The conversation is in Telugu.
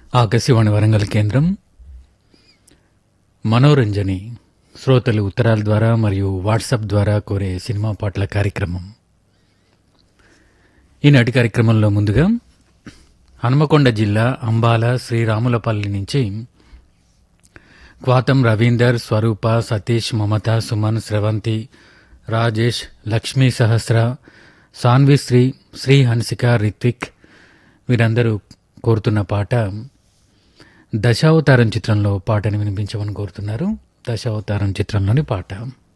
ఆకాశవాణి వరంగల్ కేంద్రం మనోరంజని శ్రోతలు ఉత్తరాల ద్వారా మరియు వాట్సాప్ ద్వారా కోరే సినిమా పాటల కార్యక్రమం ఈనాటి కార్యక్రమంలో ముందుగా హనుమకొండ జిల్లా అంబాల శ్రీరాములపల్లి నుంచి క్వాతం రవీందర్ స్వరూప సతీష్ మమత సుమన్ స్రవంతి రాజేష్ లక్ష్మీ సహస్ర సాన్విశ్రీ శ్రీ హన్సిక రిత్విక్ వీరందరూ కోరుతున్న పాట దశావతారం చిత్రంలో పాటను వినిపించమని కోరుతున్నారు దశావతారం చిత్రంలోని పాట